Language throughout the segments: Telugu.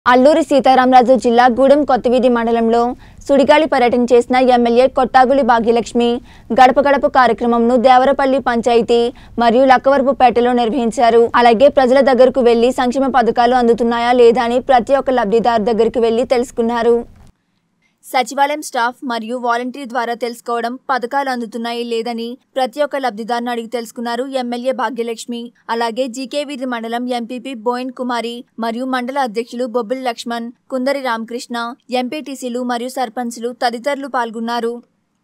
అల్లూరి సీతారామరాజు జిల్లా గూడెం కొత్తవీధి మండలంలో సుడిగాలి పర్యటన చేసిన ఎమ్మెల్యే కొట్టాగులి భాగ్యలక్ష్మి గడప గడప కార్యక్రమంను దేవరపల్లి పంచాయతీ మరియు లక్కవరపుపేటలో నిర్వహించారు అలాగే ప్రజల దగ్గరకు వెళ్లి సంక్షేమ పథకాలు అందుతున్నాయా లేదా అని ప్రతి ఒక్క లబ్ధిదారు దగ్గరికి వెళ్లి తెలుసుకున్నారు సచివాలయం స్టాఫ్ మరియు వాలంటీర్ ద్వారా తెలుసుకోవడం పథకాలు అందుతున్నాయి లేదని ప్రతి ఒక్క లబ్ధిదారుని అడిగి తెలుసుకున్నారు ఎమ్మెల్యే భాగ్యలక్ష్మి అలాగే జీకే వీధి మండలం ఎంపీపీ బోయిన్ కుమారి మరియు మండల అధ్యక్షులు బొబ్బిలి లక్ష్మణ్ కుందరి రామకృష్ణ ఎంపీటీసీలు మరియు సర్పంచ్లు తదితరులు పాల్గొన్నారు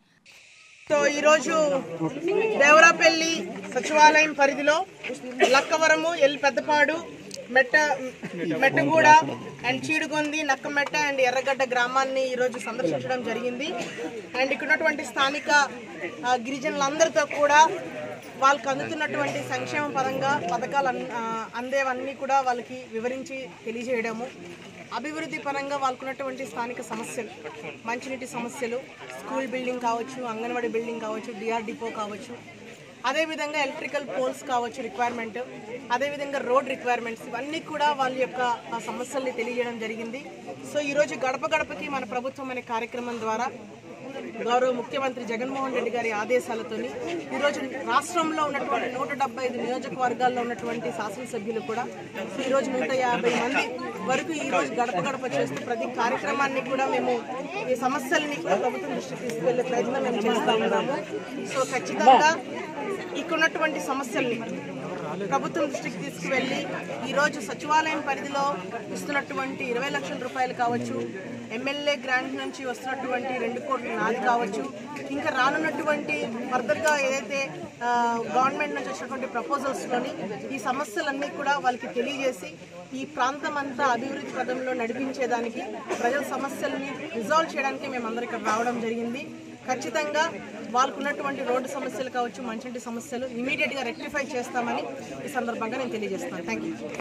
సో ఈరోజు దేవరాపల్లి సచివాలయం పరిధిలో లక్కవరము ఎల్ పెద్దపాడు మెట్ట మెట్టగూడ అండ్ చీడుగొంది నక్కమెట్ట అండ్ ఎర్రగడ్డ గ్రామాన్ని ఈరోజు సందర్శించడం జరిగింది అండ్ ఇక్కడ ఉన్నటువంటి స్థానిక ఆ, గిరిజనులందరితో కూడా వాళ్ళకి అందుతున్నటువంటి సంక్షేమ పరంగా పథకాలు అన్- ఆ, అందేవన్నీ కూడా వాళ్ళకి వివరించి తెలియజేయడము అభివృద్ధి పరంగా వాళ్ళకున్నటువంటి స్థానిక సమస్యలు మంచినీటి సమస్యలు స్కూల్ బిల్డింగ్ కావచ్చు అంగన్వాడీ బిల్డింగ్ కావచ్చు డిఆర్ డిపో కావచ్చు అదేవిధంగా ఎలక్ట్రికల్ పోల్స్ కావచ్చు రిక్వైర్మెంట్ అదేవిధంగా రోడ్ రిక్వైర్మెంట్స్ ఇవన్నీ కూడా వాళ్ళ యొక్క ఆ సమస్యల్ని తెలియజేయడం జరిగింది సో ఈరోజు గడప గడపకి మన ప్రభుత్వం అనే కార్యక్రమం ద్వారా గౌరవ ముఖ్యమంత్రి జగన్మోహన్ రెడ్డి గారి ఆదేశాలతోని ఈరోజు రాష్ట్రంలో ఉన్నటువంటి నూట డెబ్బై ఐదు నియోజకవర్గాల్లో ఉన్నటువంటి శాసనసభ్యులు కూడా ఈరోజు నూట యాభై మంది వరకు ఈరోజు గడప గడప చేస్తూ ప్రతి కార్యక్రమాన్ని కూడా మేము ఈ సమస్యల్ని కూడా ప్రభుత్వం దృష్టికి తీసుకెళ్లే ప్రయత్నం మేము చేస్తా ఉన్నాము సో ఖచ్చితంగా ఇక్కడ ఉన్నటువంటి సమస్యల్ని ప్రభుత్వం దృష్టికి తీసుకువెళ్ళి ఈరోజు సచివాలయం పరిధిలో ఇస్తున్నటువంటి ఇరవై లక్షల రూపాయలు కావచ్చు ఎమ్మెల్యే గ్రాంట్ నుంచి వస్తున్నటువంటి రెండు కోట్ల నాది కావచ్చు ఇంకా రానున్నటువంటి ఫర్దర్గా ఏదైతే ఆ, గవర్నమెంట్ నుంచి వచ్చినటువంటి ప్రపోజల్స్లోని ఈ సమస్యలన్నీ కూడా వాళ్ళకి తెలియజేసి ఈ ప్రాంతం అంతా అభివృద్ధి పదంలో నడిపించేదానికి ప్రజల సమస్యలని రిజాల్వ్ చేయడానికి మేమందరం ఇక్కడ రావడం జరిగింది ఖచ్చితంగా వాళ్ళకు ఉన్నటువంటి రోడ్డు సమస్యలు కావచ్చు మంచినీటి సమస్యలు ఇమీడియట్గా రెక్టిఫై చేస్తామని ఈ సందర్భంగా నేను తెలియజేస్తాను థ్యాంక్ యూ